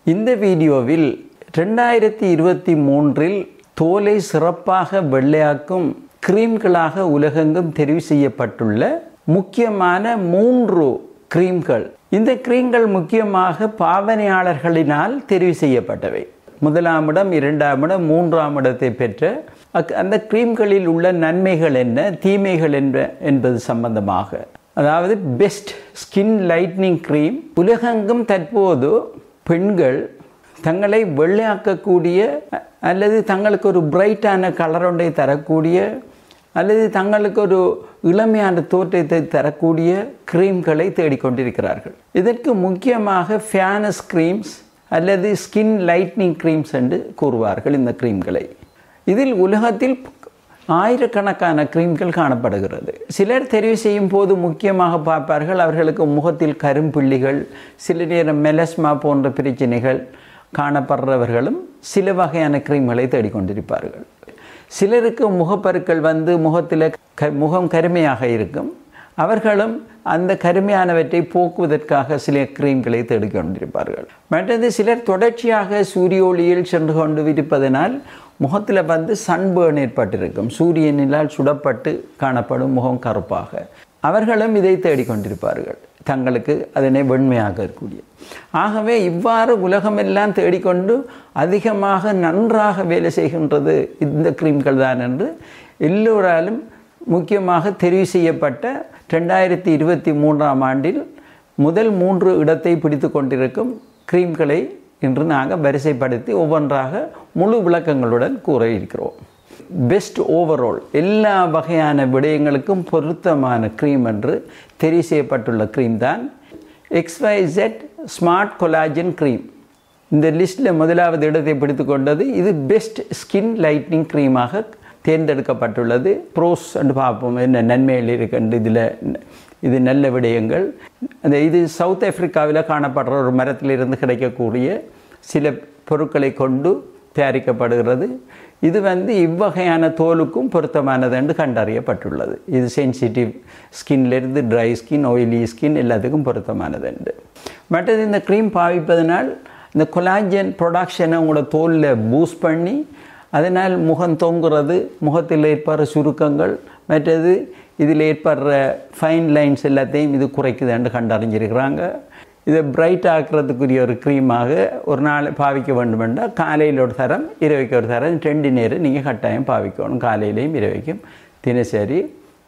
இந்த வீடியோவில் ரெண்டாயிரத்தி இருபத்தி மூன்றில் தோலை சிறப்பாக வெள்ளையாக்கும் கிரீம்களாக உலகெங்கும் தெரிவு செய்யப்பட்டுள்ள முக்கியமான மூன்று கிரீம்கள் இந்த கிரீம்கள் முக்கியமாக பாவனையாளர்களினால் தெரிவு செய்யப்பட்டவை முதலாம் இடம் இரண்டாம் இடம் மூன்றாம் இடத்தை பெற்ற அக்- அந்த கிரீம்களில் உள்ள நன்மைகள் என்ன தீமைகள் என்ன என்பது சம்பந்தமாக அதாவது பெஸ்ட் ஸ்கின் லைட்னிங் க்ரீம் உலகெங்கும் தற்போது பெண்கள் தங்களை வெள்ளையாக்கக்கூடிய அ- அல்லது தங்களுக்கு ஒரு பிரைட்டான கலர் ஒன்றை தரக்கூடிய அல்லது தங்களுக்கு ஒரு இளமையான தோற்றத்தை தரக்கூடிய கிரீம்களை தேடிக்கொண்டிருக்கிறார்கள் இதற்கு முக்கியமாக ஃபேனஸ் கிரீம்ஸ் அல்லது ஸ்கின் லைட்னிங் கிரீம்ஸ் என்று கூறுவார்கள் இந்த கிரீம்களை இதில் உலகத்தில் ஆயிரக்கணக்கான கிரீம்கள் காணப்படுகிறது சிலர் தெரிவு செய்யும் போது முக்கியமாக பார்ப்பார்கள் அவர்களுக்கு முகத்தில் கரும்புள்ளிகள் சில நேரம் மெலஸ்மா போன்ற பிரச்சனைகள் காணப்படுறவர்களும் சில வகையான கிரீம்களை தேடிக்கொண்டிருப்பார்கள் சிலருக்கு முகப்பருக்கள் வந்து முகத்தில் க முகம் கருமையாக இருக்கும் அவர்களும் அந்த கருமையானவற்றை போக்குவதற்காக சில கிரீம்களை தேடிக்கொண்டிருப்பார்கள் மற்றது சிலர் தொடர்ச்சியாக சூரிய ஒளியில் சென்று கொண்டு இருப்பதனால் முகத்தில் வந்து சன்பேர்ன் ஏற்பட்டிருக்கும் சூரியனினால் சுடப்பட்டு காணப்படும் முகம் கருப்பாக அவர்களும் இதை தேடிக்கொண்டிருப்பார்கள் தங்களுக்கு அதனை வெண்மையாக இருக்கக்கூடிய ஆகவே இவ்வாறு உலகமெல்லாம் தேடிக்கொண்டு அதிகமாக நன்றாக வேலை செய்கின்றது இந்த கிரீம்கள் தான் என்று எல்லோராலும் முக்கியமாக தெரிவு செய்யப்பட்ட ரெண்டாயிரத்தி இருபத்தி மூன்றாம் ஆண்டில் முதல் மூன்று இடத்தை பிடித்து கொண்டிருக்கும் கிரீம்களை இன்று நாங்கள் வரிசைப்படுத்தி ஒவ்வொன்றாக முழு விளக்கங்களுடன் கூற இருக்கிறோம் பெஸ்ட் ஓவரால் எல்லா வகையான விடயங்களுக்கும் பொருத்தமான க்ரீம் என்று தெரிவு செய்யப்பட்டுள்ள க்ரீம் தான் எக்ஸ்வைசெட் ஸ்மார்ட் கொலாஜன் க்ரீம் இந்த லிஸ்ட்டில் முதலாவது இடத்தை பிடித்து கொண்டது இது பெஸ்ட் ஸ்கின் லைட்னிங் க்ரீமாக தேர்ந்தெடுக்கப்பட்டுள்ளது ப்ரோஸ் என்று பார்ப்போம் என்ன நன்மைகள் இருக்குன்னு இதில் இது நல்ல விடயங்கள் அந்த இது சவுத் ஆப்பிரிக்காவில் காணப்படுற ஒரு மரத்திலிருந்து கிடைக்கக்கூடிய சில பொருட்களை கொண்டு தயாரிக்கப்படுகிறது இது வந்து இவ்வகையான தோலுக்கும் பொருத்தமானது என்று கண்டறியப்பட்டுள்ளது இது சென்சிட்டிவ் ஸ்கின்லேருந்து ட்ரை ஸ்கின் ஆயிலி ஸ்கின் எல்லாத்துக்கும் பொருத்தமானது என்று மற்றது இந்த க்ரீம் பாவிப்பதனால் இந்த கொலாஜன் ப்ரொடக்ஷனை உங்களோட தோலில் பூஸ்ட் பண்ணி அதனால் முகம் தொங்குறது முகத்தில் ஏற்படுற சுருக்கங்கள் மற்றது இதில் ஏற்படுற ஃபைன் லைன்ஸ் எல்லாத்தையும் இது குறைக்குதுன்னு கண்டறிஞ்சிருக்கிறாங்க இதை பிரைட் ஆக்கிறதுக்குரிய ஒரு க்ரீமாக ஒரு நாள் பாவிக்க வேண்டும் என்றால் காலையில் ஒரு தரம் இரவைக்கு ஒரு தரம் ரெண்டு நேரம் நீங்கள் கட்டாயம் பாவிக்கணும் காலையிலையும் இரவைக்கும் தினசரி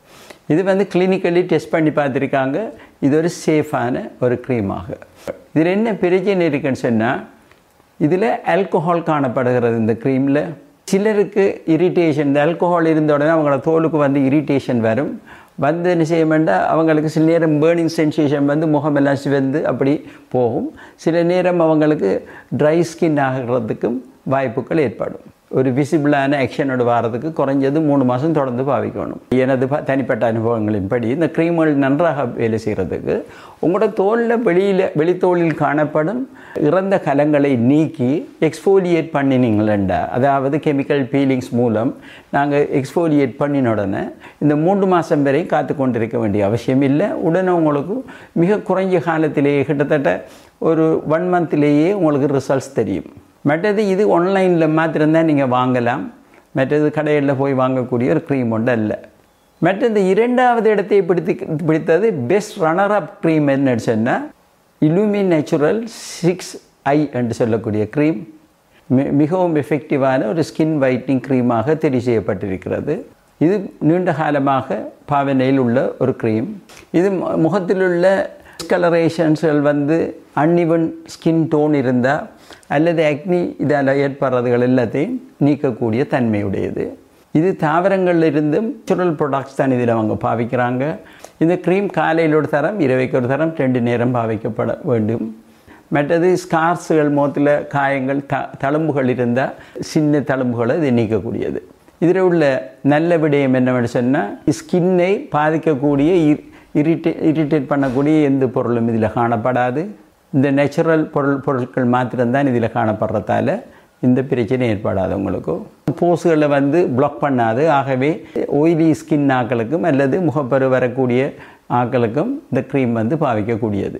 இது வந்து கிளினிக்கலி டெஸ்ட் பண்ணி பார்த்துருக்காங்க இது ஒரு சேஃபான ஒரு க்ரீமாக இதில் என்ன பிரச்சனை இருக்குன்னு சொன்னால் இதில் ஆல்கஹால் காணப்படுகிறது இந்த க்ரீமில் சிலருக்கு இரிட்டேஷன் இந்த ஆல்கஹால் இருந்த உடனே அவங்களோட தோலுக்கு வந்து இரிட்டேஷன் வரும் வந்து என்ன செய்ய வேண்டாம் அவங்களுக்கு சில நேரம் பேர்னிங் சென்சேஷன் வந்து முகமெல்லாம் சிவந்து அப்படி போகும் சில நேரம் அவங்களுக்கு ட்ரை ஸ்கின் ஆகிறதுக்கும் வாய்ப்புகள் ஏற்படும் ஒரு விசிபிளான ஆக்ஷனோட வாரத்துக்கு குறைஞ்சது மூணு மாதம் தொடர்ந்து பாவிக்கணும் எனது ப- தனிப்பட்ட அனுபவங்களின்படி இந்த க்ரீம்கள் நன்றாக வேலை செய்கிறதுக்கு உங்களோட தோலில் வெளியில் வெளித்தோலில் காணப்படும் இறந்த கலங்களை நீக்கி எக்ஸ்ஃபோலியேட் பண்ணினீங்களா அதாவது கெமிக்கல் பீலிங்ஸ் மூலம் நாங்கள் எக்ஸ்ஃபோலியேட் பண்ணின உடனே இந்த மூன்று மாதம் வரை காத்து கொண்டிருக்க வேண்டிய அவசியம் இல்லை உடனே உங்களுக்கு மிக குறைஞ்ச காலத்திலேயே கிட்டத்தட்ட ஒரு ஒன் மந்த்லேயே உங்களுக்கு ரிசல்ட்ஸ் தெரியும் மற்றது இது ஆன்லைனில் மாத்திரம்தான் நீங்கள் வாங்கலாம் மற்றது கடையில் போய் வாங்கக்கூடிய ஒரு க்ரீம் ஒன்று அல்ல மற்றது இரண்டாவது இடத்தை பிடித்து பிடித்தது பெஸ்ட் ரன்னர் அப் க்ரீம் என்னன்னு சொன்னால் இலுமி நேச்சுரல் சிக்ஸ் ஐ என்று சொல்லக்கூடிய க்ரீம் மி- மிகவும் எஃபெக்டிவான ஒரு ஸ்கின் வைட்னிங் க்ரீமாக தெரிவு செய்யப்பட்டிருக்கிறது இது நீண்ட காலமாக பாவனையில் உள்ள ஒரு க்ரீம் இது மு- முகத்திலுள்ள கலரேஷன்ஸ்கள் வந்து அன்இவன் ஸ்கின் டோன் இருந்தால் அல்லது அக்னி இதால் ஏற்படுறதுகள் எல்லாத்தையும் நீக்கக்கூடிய தன்மையுடையது இது தாவரங்கள்ல இருந்தும் நேச்சுரல் ப்ராடக்ட்ஸ் தான் இதில் அவங்க பாவிக்கிறாங்க இந்த க்ரீம் காலையில் ஒரு தரம் இரவைக்கு ஒரு தரம் ரெண்டு நேரம் பாவிக்கப்பட வேண்டும் மற்றது ஸ்கார்ஸுகள் முகத்தில் காயங்கள் த தழும்புகள் இருந்தால் சின்ன தழும்புகளை இது நீக்கக்கூடியது இதில் உள்ள நல்ல விடயம் என்னவென்னு சொன்னால் ஸ்கின்னை பாதிக்கக்கூடிய இரிட்டே இரிட்டேட் பண்ணக்கூடிய எந்த பொருளும் இதில் காணப்படாது இந்த நேச்சுரல் பொருள் பொருட்கள் மாத்திரம்தான் இதில் காணப்படுறதால இந்த பிரச்சனை ஏற்படாது உங்களுக்கு போஸுகளை வந்து பிளாக் பண்ணாது ஆகவே ஒயிலி ஸ்கின் ஆக்களுக்கும் அல்லது முகப்பரு வரக்கூடிய ஆக்களுக்கும் இந்த க்ரீம் வந்து பாவிக்கக்கூடியது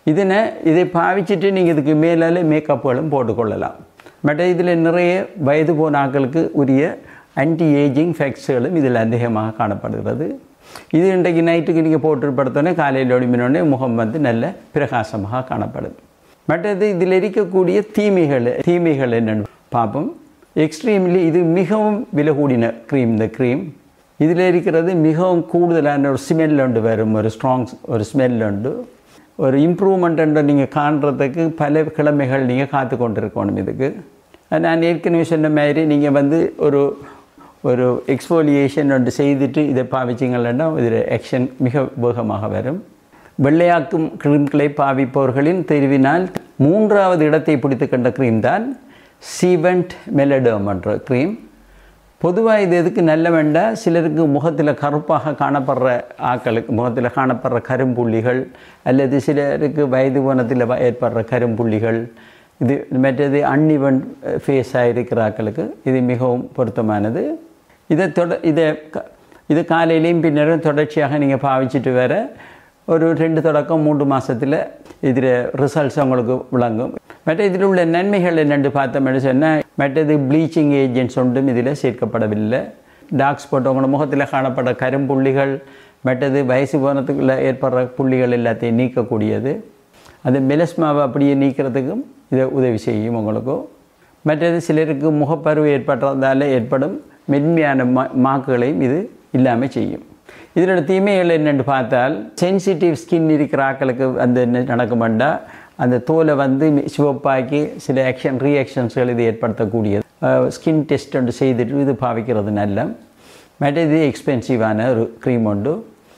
இதனை இதை பாவிச்சிட்டு நீங்கள் இதுக்கு மேலால் மேக்கப்புகளும் போட்டுக்கொள்ளலாம் மற்ற இதில் நிறைய வயது போன ஆட்களுக்கு உரிய ஆன்டி ஏஜிங் ஃபேக்ட்ஸுகளும் இதில் அதிகமாக காணப்படுகிறது இது இன்றைக்கு நைட்டுக்கு நீங்கள் போட்டு படுத்தோடனே காலையில் ஒளிமினோடனே முகம் வந்து நல்ல பிரகாசமாக காணப்படும் மற்றது இதில் இருக்கக்கூடிய தீமைகள் தீமைகள் என்னென்னு பார்ப்போம் எக்ஸ்ட்ரீம்லி இது மிகவும் விலை கூடின க்ரீம் இந்த க்ரீம் இதில் இருக்கிறது மிகவும் கூடுதலான ஒரு ஸ்மெல் உண்டு வரும் ஒரு ஸ்ட்ராங் ஒரு ஸ்மெல் உண்டு ஒரு இம்ப்ரூவ்மெண்ட் நீங்கள் காண்றதுக்கு பல கிழமைகள் நீங்கள் காத்து கொண்டிருக்கணும் இதுக்கு நான் ஏற்கனவே சொன்ன மாதிரி நீங்கள் வந்து ஒரு ஒரு எக்ஸ்போலியேஷன் ஒன்று செய்துட்டு இதை பாவிச்சிங்கன்னா இதில் ஆக்ஷன் மிக வேகமாக வரும் வெள்ளையாக்கும் கிரீம்களை பாவிப்பவர்களின் தெரிவினால் மூன்றாவது இடத்தை பிடித்து கண்ட க்ரீம் தான் சீவெண்ட் மெலடோம் என்ற க்ரீம் பொதுவாக இது எதுக்கு நல்ல வேண்டாம் சிலருக்கு முகத்தில் கருப்பாக காணப்படுற ஆக்களுக்கு முகத்தில் காணப்படுற கரும்புள்ளிகள் அல்லது சிலருக்கு வயது கோணத்தில் ஏற்படுற கரும்புள்ளிகள் இது மற்றது அன்இவன் ஃபேஸாக இருக்கிற ஆக்களுக்கு இது மிகவும் பொருத்தமானது இதை தொட இதை இது காலையிலையும் பின்னரும் தொடர்ச்சியாக நீங்கள் பாவிச்சிட்டு வர ஒரு ரெண்டு தொடக்கம் மூன்று மாதத்தில் இதில் ரிசல்ட்ஸ் உங்களுக்கு விளங்கும் மற்ற இதில் உள்ள நன்மைகள் என்னென்று பார்த்தோம்னு சொன்னால் மற்றது ப்ளீச்சிங் ஏஜென்ட்ஸ் ஒன்றும் இதில் சேர்க்கப்படவில்லை டார்க் ஸ்பாட் உங்களோட முகத்தில் காணப்படுற கரும்புள்ளிகள் மற்றது வயசு போனதுக்குள்ள ஏற்படுற புள்ளிகள் எல்லாத்தையும் நீக்கக்கூடியது அது மெலஸ்மாவை அப்படியே நீக்கிறதுக்கும் இதை உதவி செய்யும் உங்களுக்கும் மற்றது சிலருக்கு முகப்பருவு ஏற்படுறதால ஏற்படும் மென்மையான மா மாக்குகளையும் இது இல்லாமல் செய்யும் இதனோட தீமைகள் என்னென்னு பார்த்தால் சென்சிட்டிவ் ஸ்கின் இருக்கிற ஆக்களுக்கு அந்த என்ன நடக்குமெண்டா அந்த தோலை வந்து சிவப்பாக்கி சில ஆக்ஷன் ரியாக்ஷன்ஸ்கள் இது ஏற்படுத்தக்கூடியது ஸ்கின் டெஸ்ட் ஒன்று செய்துட்டு இது பாவிக்கிறது நல்ல மற்றது எக்ஸ்பென்சிவான ஒரு க்ரீம் உண்டு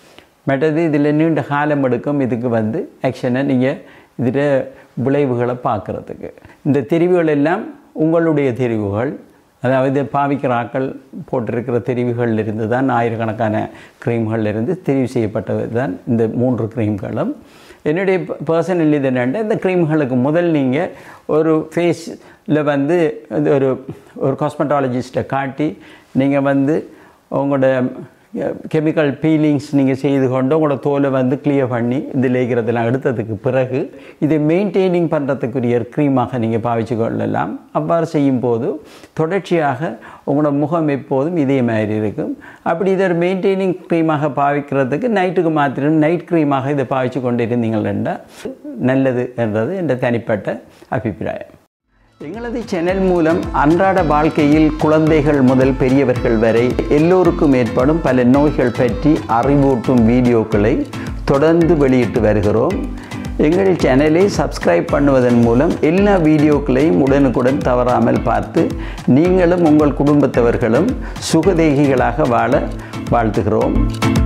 மற்றது இதில் நீண்ட காலம் எடுக்கும் இதுக்கு வந்து ஆக்ஷனை நீங்கள் இதில் விளைவுகளை பார்க்குறதுக்கு இந்த தெரிவுகள் எல்லாம் உங்களுடைய தெரிவுகள் அதாவது பாவிக்கிற ஆக்கள் போட்டிருக்கிற தெரிவுகளில் இருந்து தான் ஆயிரக்கணக்கான க்ரீம்களில் இருந்து தெரிவு செய்யப்பட்டது தான் இந்த மூன்று க்ரீம்களும் என்னுடைய பர்சனல் இது என்னென்னா இந்த க்ரீம்களுக்கு முதல் நீங்கள் ஒரு ஃபேஸில் வந்து ஒரு ஒரு காஸ்மெட்டாலஜிஸ்ட்டை காட்டி நீங்கள் வந்து உங்களோட கெமிக்கல் பீலிங்ஸ் நீங்கள் செய்து கொண்டு உங்களோட தோலை வந்து கிளியர் பண்ணி இதில் இருக்கிறதெல்லாம் எடுத்ததுக்கு பிறகு இதை மெயின்டைனிங் பண்ணுறதுக்குரிய க்ரீமாக நீங்கள் பாவிச்சு கொள்ளலாம் அவ்வாறு செய்யும் போது தொடர்ச்சியாக உங்களோட முகம் எப்போதும் இதே மாதிரி இருக்கும் அப்படி இதை மெயின்டைனிங் க்ரீமாக பாவிக்கிறதுக்கு நைட்டுக்கு மாத்திரம் நைட் க்ரீமாக இதை பாவிச்சு கொண்டு இருந்தீங்கன்னா நல்லது என்றது என்ற தனிப்பட்ட அபிப்பிராயம் எங்களது சேனல் மூலம் அன்றாட வாழ்க்கையில் குழந்தைகள் முதல் பெரியவர்கள் வரை எல்லோருக்கும் ஏற்படும் பல நோய்கள் பற்றி அறிவூட்டும் வீடியோக்களை தொடர்ந்து வெளியிட்டு வருகிறோம் எங்கள் சேனலை சப்ஸ்கிரைப் பண்ணுவதன் மூலம் எல்லா வீடியோக்களையும் உடனுக்குடன் தவறாமல் பார்த்து நீங்களும் உங்கள் குடும்பத்தவர்களும் சுகதேகிகளாக வாழ வாழ்த்துகிறோம்